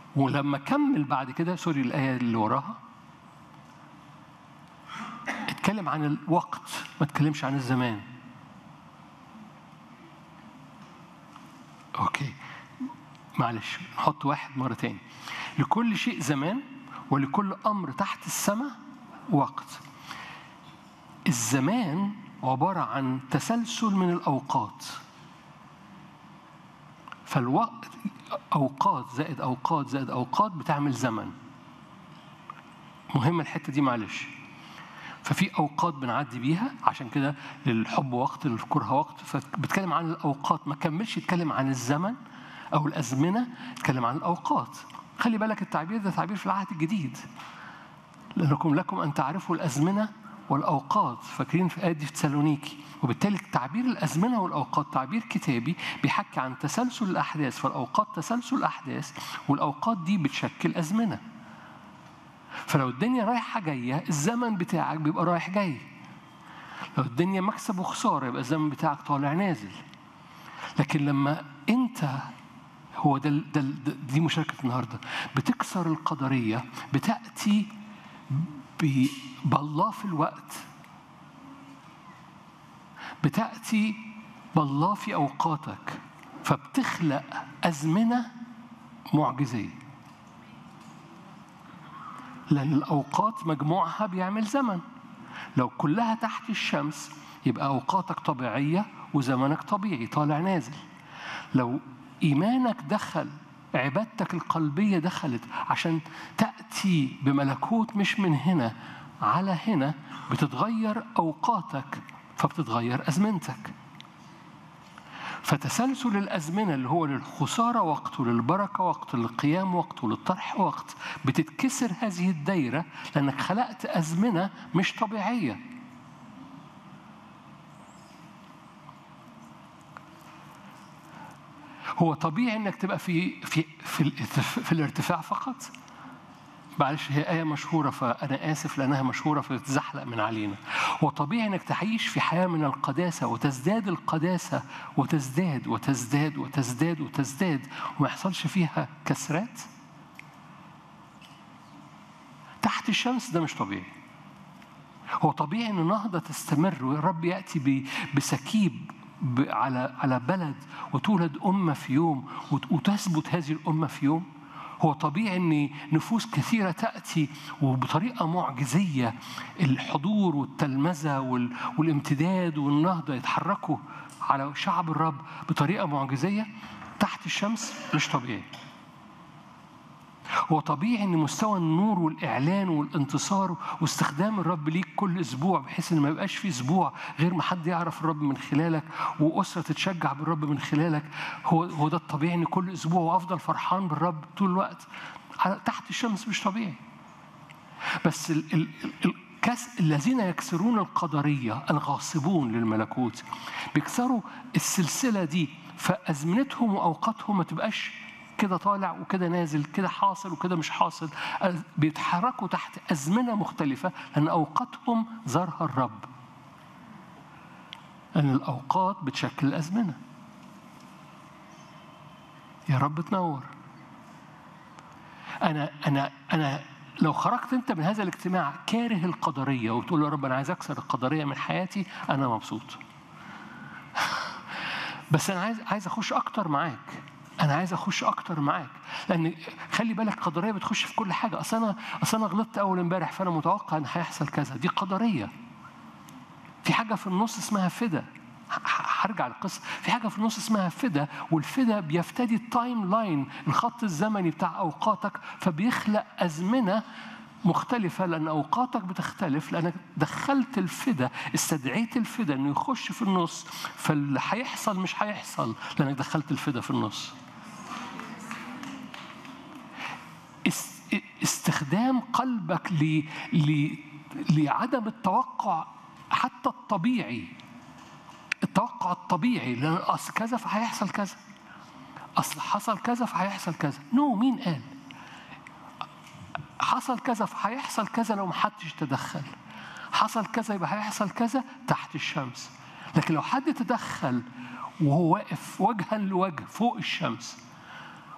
ولما كمل بعد كده سوري الآية اللي وراها اتكلم عن الوقت ما اتكلمش عن الزمان اوكي معلش نحط واحد مرة تاني لكل شيء زمان ولكل أمر تحت السماء وقت الزمان عبارة عن تسلسل من الأوقات فالوقت أوقات زائد أوقات زائد أوقات بتعمل زمن مهم الحتة دي معلش ففي أوقات بنعدي بيها عشان كده للحب وقت للكره وقت فبتكلم عن الأوقات ما كملش يتكلم عن الزمن أو الأزمنة يتكلم عن الأوقات خلي بالك التعبير ده تعبير في العهد الجديد لأنكم لكم أن تعرفوا الأزمنة والأوقات فاكرين في آية دي في تسالونيكي وبالتالي تعبير الأزمنة والأوقات تعبير كتابي بيحكي عن تسلسل الأحداث فالأوقات تسلسل الأحداث والأوقات دي بتشكل أزمنة فلو الدنيا رايحة جاية الزمن بتاعك بيبقى رايح جاي لو الدنيا مكسب وخسارة يبقى الزمن بتاعك طالع نازل لكن لما أنت هو ده, ده دي مشاركة النهاردة بتكسر القدرية بتأتي بالله في الوقت بتأتي بالله في أوقاتك فبتخلق أزمنة معجزية لأن الأوقات مجموعها بيعمل زمن لو كلها تحت الشمس يبقى أوقاتك طبيعية وزمنك طبيعي طالع نازل لو إيمانك دخل عبادتك القلبية دخلت عشان تأتي بملكوت مش من هنا على هنا بتتغير أوقاتك فبتتغير أزمنتك فتسلسل الأزمنة اللي هو للخسارة وقت وللبركة وقت للقيام وقت وللطرح وقت بتتكسر هذه الدايرة لأنك خلقت أزمنة مش طبيعية هو طبيعي انك تبقى في في في, في الارتفاع فقط معلش هي آية مشهورة فأنا آسف لأنها مشهورة فتزحلق من علينا. هو طبيعي إنك تعيش في حياة من القداسة وتزداد القداسة وتزداد وتزداد وتزداد وتزداد وما يحصلش فيها كسرات. تحت الشمس ده مش طبيعي. هو طبيعي إن النهضة تستمر والرب يأتي بسكيب على على بلد وتولد أمة في يوم وتثبت هذه الأمة في يوم هو طبيعي ان نفوس كثيره تاتي وبطريقه معجزيه الحضور والتلمذه والامتداد والنهضه يتحركوا على شعب الرب بطريقه معجزيه تحت الشمس مش طبيعي هو طبيعي ان مستوى النور والاعلان والانتصار واستخدام الرب ليك كل اسبوع بحيث ان ما يبقاش في اسبوع غير ما حد يعرف الرب من خلالك واسره تتشجع بالرب من خلالك هو هو ده الطبيعي ان كل اسبوع وافضل فرحان بالرب طول الوقت تحت الشمس مش طبيعي بس ال ال ال كس الذين يكسرون القدريه الغاصبون للملكوت بيكسروا السلسله دي فازمنتهم واوقاتهم ما تبقاش كده طالع وكده نازل كده حاصل وكده مش حاصل بيتحركوا تحت أزمنة مختلفة لأن أوقاتهم زارها الرب لأن الأوقات بتشكل الأزمنة يا رب تنور أنا أنا أنا لو خرجت أنت من هذا الاجتماع كاره القدرية وتقول يا رب أنا عايز أكسر القدرية من حياتي أنا مبسوط بس أنا عايز عايز أخش أكتر معاك انا عايز اخش اكتر معاك لان خلي بالك قدريه بتخش في كل حاجه اصل انا اصل انا غلطت اول امبارح فانا متوقع ان هيحصل كذا دي قدريه في حاجه في النص اسمها فدا هرجع للقصه في حاجه في النص اسمها فدا والفدا بيفتدي التايم لاين الخط الزمني بتاع اوقاتك فبيخلق ازمنه مختلفة لأن أوقاتك بتختلف لأنك دخلت الفدا استدعيت الفدا إنه يخش في النص فاللي هيحصل مش هيحصل لأنك دخلت الفدا في النص. استخدام قلبك ل... ل... لعدم التوقع حتى الطبيعي التوقع الطبيعي لأن أصل كذا فهيحصل كذا أصل حصل كذا فهيحصل كذا نو no, مين قال؟ حصل كذا فهيحصل كذا لو محدش تدخل حصل كذا يبقى هيحصل كذا تحت الشمس لكن لو حد تدخل وهو واقف وجها لوجه فوق الشمس